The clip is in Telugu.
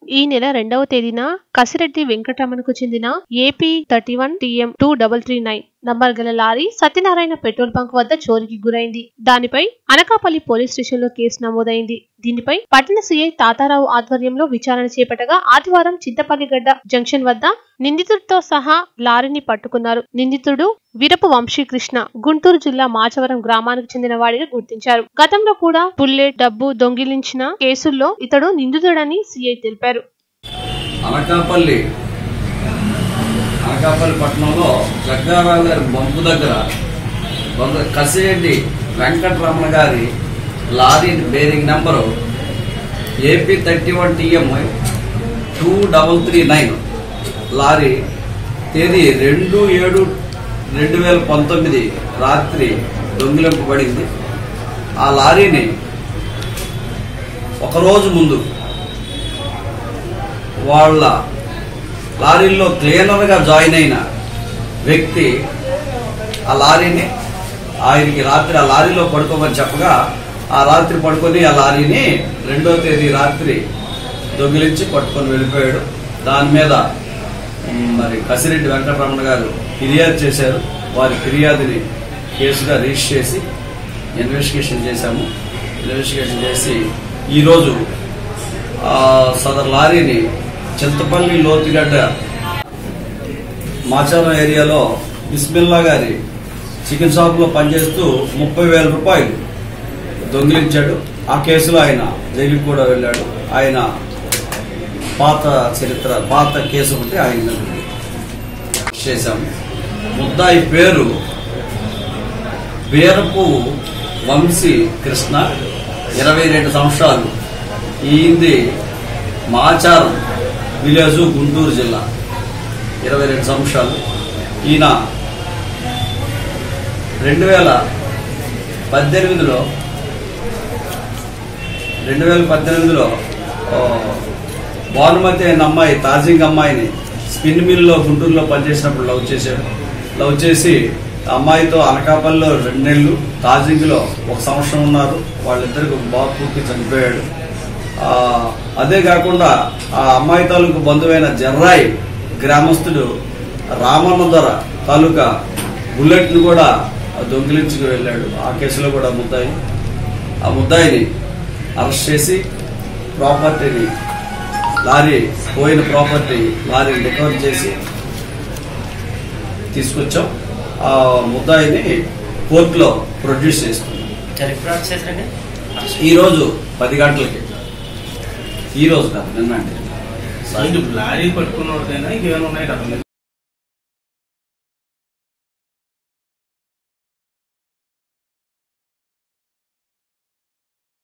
ఈ నెల రెండవ తేదీన కసిరెడ్డి వెంకటరమణకు చెందిన AP thirty one TM two double three nine number గల లారీ సత్యనారాయణ పెట్రోల్ బంక్ వద్ద చోరీకి గురైంది దానిపై అనకాపల్లి పోలీస్ స్టేషన్ లో కేసు నమోదైంది దీనిపై పట్టణ సీఐ తాతారావు ఆధ్వర్యంలో విచారణ చేపట్టగా ఆదివారం చింతపల్లిగడ్డ జంక్షన్ వద్ద నిందితుడితో సహా లారీని పట్టుకున్నారు నిందితుడు వీరపు వంశీకృష్ణ గుంటూరు జిల్లా మాచవరం గ్రామానికి చెందిన వాడిగా గుర్తించారు గతంలో కూడా బుల్లెట్ డబ్బు దొంగిలించిన కేసుల్లో ఇతడు నిందితుడని సీఐ తెలిపారు అనకాపల్లి అనకాపల్లి పట్టణంలో జగ్గారావు గారి బొంపు దగ్గర కొంత కసిరెడ్డి వెంకటరమణ గారి lorry bearing number AP thirty one TM two double three nine lorry తేదీ రెండు ఏడు రెండు వేల పంతొమ్మిది రాత్రి దొంగిలింపబడింది ఆ లారీని ఒకరోజు ముందు వాళ్ళ లారీల్లో క్లీనర్గా జాయిన్ అయిన వ్యక్తి ఆ లారీని ఆయనకి రాత్రి ఆ లారీలో పడుకోమని చెప్పగా ఆ రాత్రి పడుకొని ఆ లారీని రెండో తేదీ రాత్రి దొంగిలించి పట్టుకొని వెళ్ళిపోయాడు దాని మీద మ్, మరి కసిరెడ్డి వెంకటరమణ గారు ఫిర్యాదు చేశారు వారి ఫిర్యాదుని కేసుగా రిజిస్టర్ చేసి ఇన్వెస్టిగేషన్ చేశాము ఇన్వెస్టిగేషన్ చేసి ఈరోజు ఆ, సదరు లారీని చింతపల్లి లోతుగడ్డ మాచారం ఏరియాలో బిస్మిల్లా గారి చికెన్ షాప్లో పనిచేస్తూ ముప్పై వేల రూపాయలు దొంగిలించాడు ఆ కేసులో ఆయన జైలుకి కూడా వెళ్ళాడు ఆయన పాత చరిత్ర పాత కేసు ఒకటి ఆయన చేశాము ముద్దాయి పేరు వీరపు వంశీ కృష్ణ ఇరవై రెండు సంవత్సరాలు ఈయనది మాచారం విలేజ్ గుంటూరు జిల్లా ఇరవై రెండు సంవత్సరాలు ఈయన రెండు వేల పద్దెనిమిదిలో రెండు వేల పద్దెనిమిదిలో ఆ, భానుమతి అనే అమ్మాయి తాజింగ్ అమ్మాయిని స్పిన్ మిల్లో గుంటూరులో పనిచేసినప్పుడు లవ్ చేశాడు లవ్ చేసి ఆ అమ్మాయితో అనకాపల్లిలో రెండు నెలలు తాజింగ్లో ఒక సంవత్సరం ఉన్నారు వాళ్ళిద్దరికి ఒక బాబు పుట్టి చనిపోయాడు ఆ, అదే కాకుండా ఆ అమ్మాయి తాలూకు బంధువైన జర్రాయి గ్రామస్తుడు రామన్న ధర తాలూకా బుల్లెట్ను కూడా దొంగిలించుకు వెళ్ళాడు ఆ కేసులో కూడా ముద్దాయి ఆ ముద్దాయిని అరెస్ట్ చేసి ప్రాపర్టీని లారీ పోయిన ప్రాపర్టీ లారీ రికవర్ చేసి తీసుకొచ్చాం ఆ ముద్దాయిని కోర్టులో ప్రొడ్యూస్ చేసుకున్నాం సార్ ఎప్పుడు అరెస్ట్ చేశారండి ఈరోజు పది గంటలకి ఈ రోజు కాదు నిన్న అంటే లారీ పట్టుకున్నోడికైనా ఇంకేమైనా ఉన్నాయి కదా